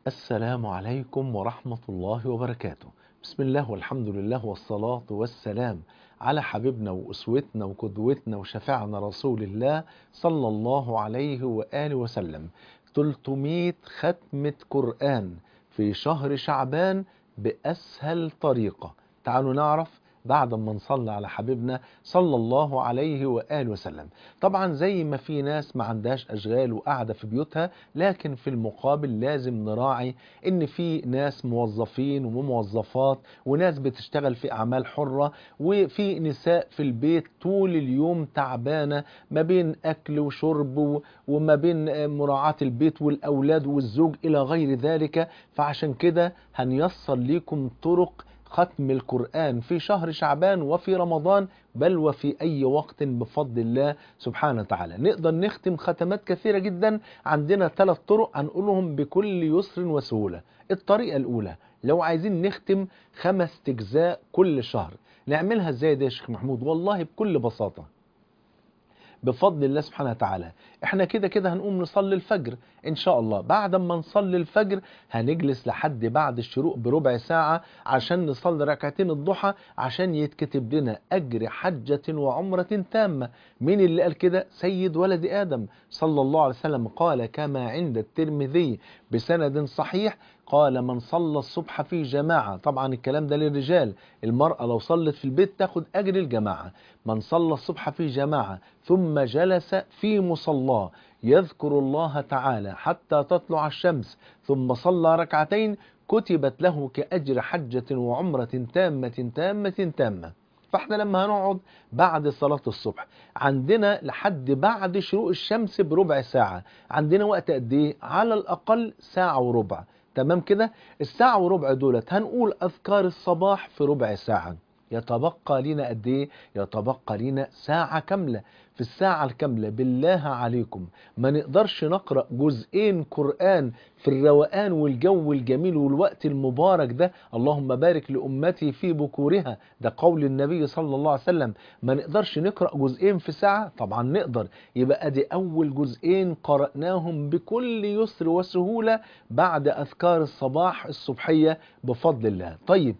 السلام عليكم ورحمة الله وبركاته بسم الله والحمد لله والصلاة والسلام على حبيبنا وأسوتنا وقدوتنا وشفيعنا رسول الله صلى الله عليه وآله وسلم 300 ختمة قرآن في شهر شعبان بأسهل طريقة تعالوا نعرف بعد ما نصلي على حبيبنا صلى الله عليه وآله وسلم طبعا زي ما في ناس ما عندهاش أشغال وقاعدة في بيوتها لكن في المقابل لازم نراعي ان في ناس موظفين وموظفات وناس بتشتغل في أعمال حرة وفي نساء في البيت طول اليوم تعبانة ما بين أكل وشرب وما بين مراعاة البيت والأولاد والزوج إلى غير ذلك فعشان كده هنيسر ليكم طرق ختم القرآن في شهر شعبان وفي رمضان بل وفي أي وقت بفضل الله سبحانه وتعالى نقدر نختم ختمات كثيرة جدا عندنا ثلاث طرق هنقولهم بكل يسر وسهولة الطريقة الأولى لو عايزين نختم خمس أجزاء كل شهر نعملها ازاي ده يا شيخ محمود والله بكل بساطة بفضل الله سبحانه وتعالى احنا كده كده هنقوم نصلي الفجر ان شاء الله بعد ما نصلي الفجر هنجلس لحد بعد الشروق بربع ساعة عشان نصلي ركعتين الضحى عشان يتكتب لنا اجر حجة وعمرة تامة مين اللي قال كده سيد ولد ادم صلى الله عليه وسلم قال كما عند الترمذي بسند صحيح قال من صلى الصبح في جماعة طبعا الكلام ده للرجال المرأة لو صلت في البيت تاخد أجر الجماعة من صلى الصبح في جماعة ثم جلس في مصلاه يذكر الله تعالى حتى تطلع الشمس ثم صلى ركعتين كتبت له كأجر حجة وعمرة تامة تامة تامة فاحنا لما هنقعد بعد صلاة الصبح عندنا لحد بعد شروق الشمس بربع ساعة عندنا وقت قد ايه على الأقل ساعة وربع تمام كده الساعة وربع دولت هنقول أذكار الصباح في ربع ساعة يتبقى لنا قد ايه يتبقى لنا ساعة كاملة في الساعة الكاملة بالله عليكم ما نقدرش نقرأ جزئين قرآن في الروقان والجو الجميل والوقت المبارك ده اللهم بارك لأمتي في بكورها ده قول النبي صلى الله عليه وسلم ما نقدرش نقرأ جزئين في ساعة طبعا نقدر يبقى ادي أول جزئين قرأناهم بكل يسر وسهولة بعد أذكار الصباح الصبحية بفضل الله طيب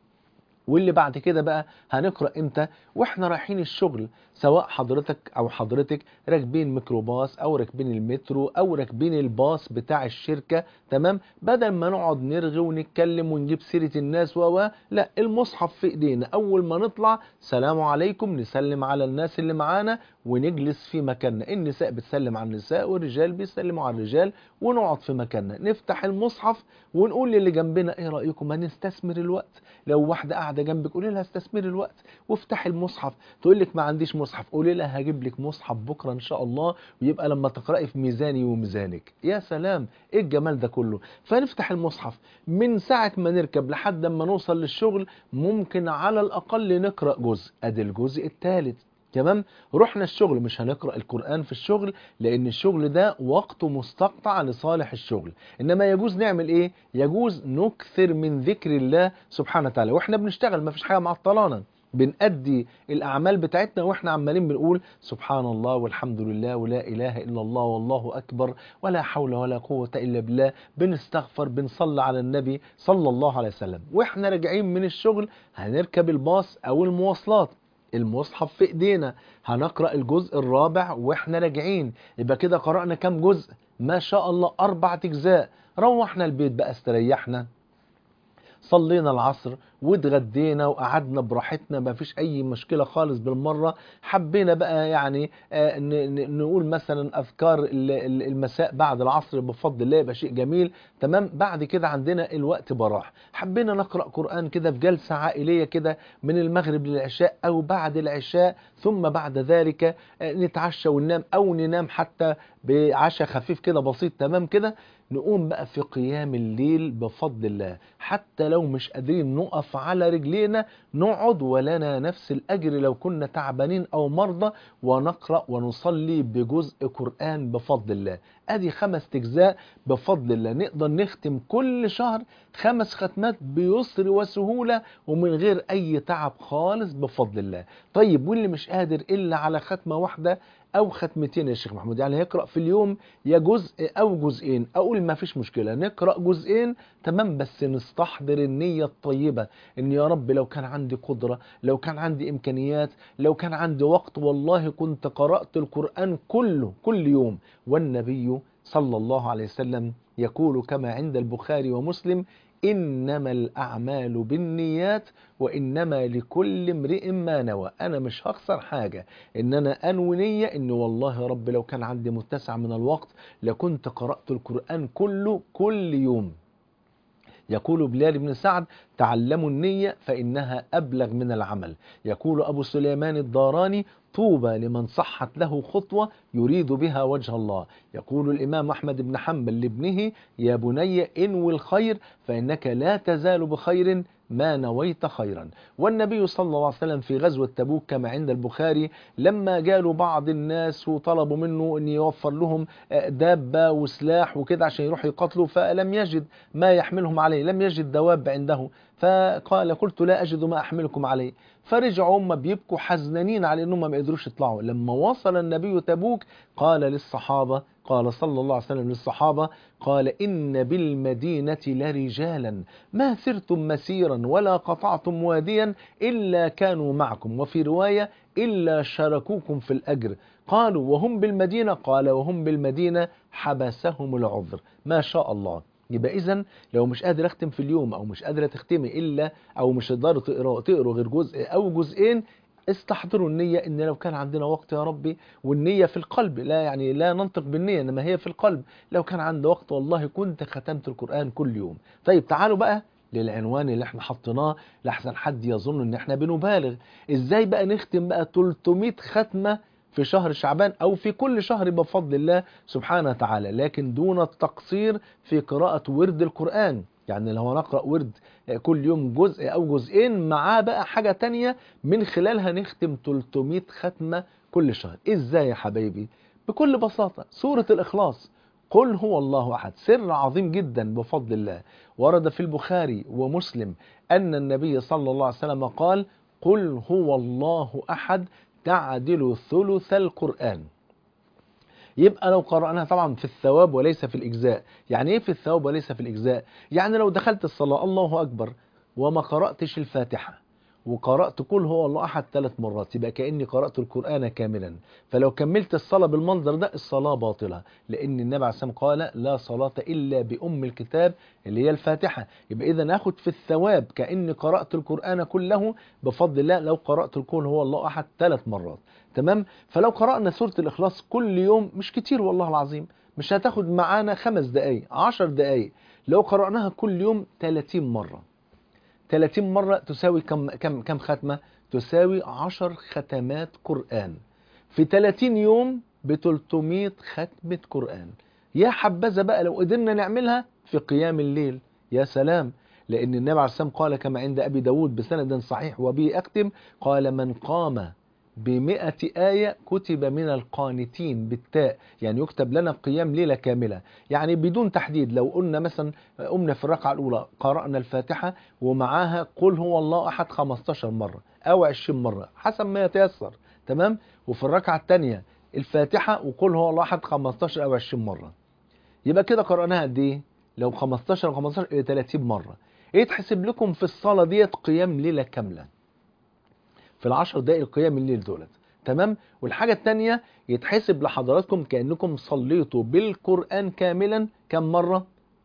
واللي بعد كده بقى هنقرأ امتى واحنا رايحين الشغل سواء حضرتك او حضرتك راكبين ميكروباص او راكبين المترو او راكبين الباص بتاع الشركة تمام بدل ما نقعد نرغي ونتكلم ونجيب سيرة الناس و لا المصحف في ايدينا اول ما نطلع سلام عليكم نسلم على الناس اللي معانا ونجلس في مكاننا النساء بتسلم على النساء والرجال بيسلموا على الرجال ونقعد في مكاننا نفتح المصحف ونقول للي جنبنا ايه رأيكم ما نستثمر الوقت لو واحدة قاعدة جنبك قولي لها استثمري الوقت وافتحي المصحف تقول لك ما عنديش مصحف قولي لها هجيب لك مصحف بكرة ان شاء الله ويبقى لما تقرأي في ميزاني وميزانك يا سلام ايه الجمال ده كله فنفتح المصحف من ساعة ما نركب لحد ما نوصل للشغل ممكن على الأقل نقرأ جزء ادي الجزء الثالث تمام رحنا الشغل مش هنقرأ القرآن في الشغل لأن الشغل ده وقته مستقطع لصالح الشغل إنما يجوز نعمل إيه يجوز نكثر من ذكر الله سبحانه وتعالى وإحنا بنشتغل ما فيش حاجة معطلانا بنأدي الأعمال بتاعتنا وإحنا عمالين بنقول سبحان الله والحمد لله ولا إله إلا الله والله أكبر ولا حول ولا قوة إلا بالله بنستغفر بنصلي على النبي صلى الله عليه وسلم وإحنا راجعين من الشغل هنركب الباص أو المواصلات المصحف في ايدينا هنقرأ الجزء الرابع واحنا راجعين يبقى كده قرأنا كام جزء ما شاء الله اربع اجزاء روحنا البيت بقى استريحنا صلينا العصر واتغدينا وقعدنا براحتنا ما فيش اي مشكله خالص بالمره حبينا بقى يعني آه نقول مثلا اذكار المساء بعد العصر بفضل الله يبقى شيء جميل تمام بعد كده عندنا الوقت براح حبينا نقرا قران كده في جلسه عائليه كده من المغرب للعشاء او بعد العشاء ثم بعد ذلك آه نتعشى وننام او ننام حتى بعشاء خفيف كده بسيط تمام كده نقوم بقى في قيام الليل بفضل الله حتى لو مش قادرين نقف على رجلينا نقعد ولنا نفس الأجر لو كنا تعبانين أو مرضى ونقرأ ونصلي بجزء قرآن بفضل الله ادي خمس اجزاء بفضل الله نقدر نختم كل شهر خمس ختمات بيسر وسهولة ومن غير اي تعب خالص بفضل الله طيب واللي مش قادر الا على ختمة واحدة او ختمتين يا شيخ محمود يعني هيقرا في اليوم يا جزء او جزئين اقول ما فيش مشكله نقرا جزئين تمام بس نستحضر النيه الطيبه ان يا رب لو كان عندي قدره لو كان عندي امكانيات لو كان عندي وقت والله كنت قرات القران كله كل يوم والنبي صلى الله عليه وسلم يقول كما عند البخاري ومسلم إنما الأعمال بالنيات وإنما لكل امرئ ما نوى أنا مش هخسر حاجة إن أنا أنوي نية إن والله يا رب لو كان عندي متسع من الوقت لكنت قرأت القرآن كله كل يوم يقول بلال بن سعد تعلموا النية فإنها أبلغ من العمل يقول أبو سليمان الداراني طوبى لمن صحت له خطوة يريد بها وجه الله يقول الإمام أحمد بن حنبل لابنه يا بني انوي الخير فإنك لا تزال بخير ما نويت خيرا والنبي صلى الله عليه وسلم في غزوة تبوك كما عند البخاري لما جالوا بعض الناس وطلبوا منه أن يوفر لهم دابة وسلاح وكده عشان يروحوا يقاتلوا فلم يجد ما يحملهم عليه لم يجد دواب عنده فقال قلت لا أجد ما أحملكم عليه فرجعوا هم بيبكوا حزنانين على أنهم ما يقدروش يطلعوا لما وصل النبي تبوك قال للصحابة قال صلى الله عليه وسلم للصحابة قال إن بالمدينة لرجالا ما سرتم مسيرا ولا قطعتم واديا إلا كانوا معكم وفي رواية إلا شاركوكم في الأجر قالوا وهم بالمدينة قال وهم بالمدينة حبسهم العذر ما شاء الله يبقى اذا لو مش قادر اختم في اليوم او مش قادره تختمي الا او مش تقدروا تقروا تقروا غير جزء او جزئين استحضروا النية ان لو كان عندنا وقت يا ربي والنية في القلب لا يعني لا ننطق بالنية انما هي في القلب لو كان عندي وقت والله كنت ختمت القرآن كل يوم طيب تعالوا بقى للعنوان اللي احنا حطيناه لحسن حد يظن ان احنا بنبالغ ازاي بقى نختم بقى 300 ختمة في شهر شعبان او في كل شهر بفضل الله سبحانه وتعالى لكن دون التقصير في قراءة ورد القرآن يعني لو نقرأ ورد كل يوم جزء او جزئين معاه بقى حاجة تانية من خلالها نختم 300 ختمة كل شهر ازاي يا حبايبي بكل بساطة سورة الاخلاص قل هو الله احد سر عظيم جدا بفضل الله ورد في البخاري ومسلم ان النبي صلى الله عليه وسلم قال قل هو الله احد تعدل ثلث القرآن يبقى لو قرأناها طبعا في الثواب وليس في الإجزاء يعني إيه في الثواب وليس في الإجزاء يعني لو دخلت الصلاة الله أكبر وما قرأتش الفاتحة وقرأت قل هو الله أحد ثلاث مرات يبقى كأني قرأت القرآن كاملا فلو كملت الصلاة بالمنظر ده الصلاة باطلة لأن النبي عليه الصلاة قال لا صلاة إلا بأم الكتاب اللي هي الفاتحة يبقى إذا ناخد في الثواب كأني قرأت القرآن كله بفضل الله لو قرأت القول هو الله أحد ثلاث مرات تمام فلو قرأنا سورة الإخلاص كل يوم مش كتير والله العظيم مش هتاخد معانا خمس دقايق عشر دقايق لو قرأناها كل يوم 30 مرة 30 مرة تساوي كم كم كم ختمة؟ تساوي 10 ختمات قرآن. في 30 يوم ب 300 ختمة قرآن. يا حبذا بقى لو قدرنا نعملها في قيام الليل، يا سلام، لأن النبي عليه الصلاة قال كما عند أبي داود بسند صحيح وبه أختم قال من قام بمئة آية كتب من القانتين بالتاء يعني يكتب لنا قيام ليلة كاملة يعني بدون تحديد لو قلنا مثلا قمنا في الركعة الأولى قرأنا الفاتحة ومعاها قل هو الله أحد 15 مرة أو 20 مرة حسب ما يتيسر تمام وفي الركعة الثانية الفاتحة وقل هو الله أحد 15 أو 20 مرة يبقى كده قرأناها قد إيه؟ لو 15 أو 15 إلى 30 مرة يتحسب لكم في الصلاة ديت قيام ليلة كاملة في العشر دقائق قيام الليل دولت تمام والحاجة التانية يتحسب لحضراتكم كأنكم صليتوا بالقرآن كاملا كم مرة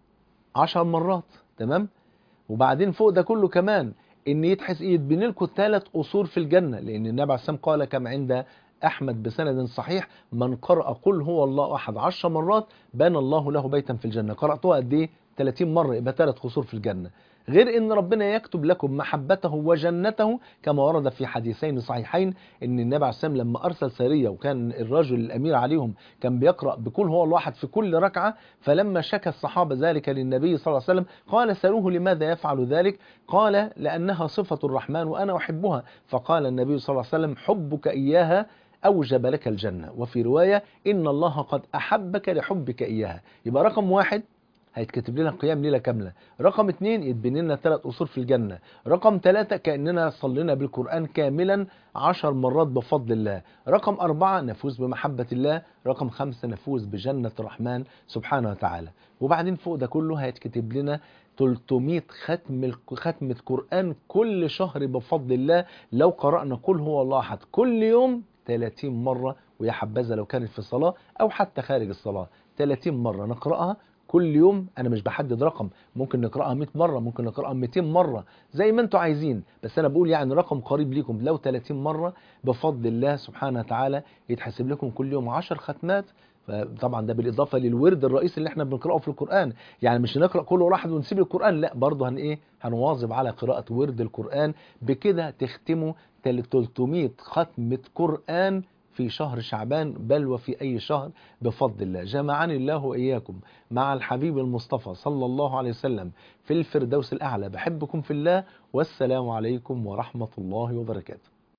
عشر مرات تمام وبعدين فوق ده كله كمان ان يتحس يتبني لكم ثلاث قصور في الجنة لان النبي عليه السلام قال كما عند أحمد بسند صحيح من قرأ قل هو الله أحد عشر مرات بنى الله له بيتا في الجنة قرأتوها قد إيه 30 مرة يبقى ثلاث قصور في الجنة غير ان ربنا يكتب لكم محبته وجنته كما ورد في حديثين صحيحين ان النبي عليه السلام لما ارسل سريه وكان الرجل الامير عليهم كان بيقرا بكل هو الواحد في كل ركعه فلما شكى الصحابه ذلك للنبي صلى الله عليه وسلم قال سالوه لماذا يفعل ذلك قال لانها صفه الرحمن وانا احبها فقال النبي صلى الله عليه وسلم حبك اياها أوجب لك الجنة وفي رواية إن الله قد أحبك لحبك إياها يبقى رقم واحد هيتكتب لنا قيام ليله كامله رقم اتنين يتبني لنا ثلاث قصور في الجنه رقم ثلاثة كاننا صلينا بالقران كاملا عشر مرات بفضل الله رقم أربعة نفوز بمحبة الله رقم خمسة نفوز بجنة الرحمن سبحانه وتعالى وبعدين فوق ده كله هيتكتب لنا 300 ختم ختمة قرآن كل شهر بفضل الله لو قرأنا قل هو الله أحد كل يوم 30 مرة ويا حبذا لو كانت في الصلاة أو حتى خارج الصلاة 30 مرة نقرأها كل يوم انا مش بحدد رقم ممكن نقراها 100 مره ممكن نقراها 200 مره زي ما انتوا عايزين بس انا بقول يعني رقم قريب ليكم لو 30 مره بفضل الله سبحانه وتعالى يتحسب لكم كل يوم 10 ختمات طبعا ده بالاضافه للورد الرئيسي اللي احنا بنقراه في القران يعني مش نقرا كل واحد ونسيب القران لا برضه هن ايه هنواظب على قراءه ورد القران بكده تختموا 300 ختمه قران في شهر شعبان بل وفي أي شهر بفضل الله جمعني الله وإياكم مع الحبيب المصطفى صلى الله عليه وسلم في الفردوس الأعلى بحبكم في الله والسلام عليكم ورحمة الله وبركاته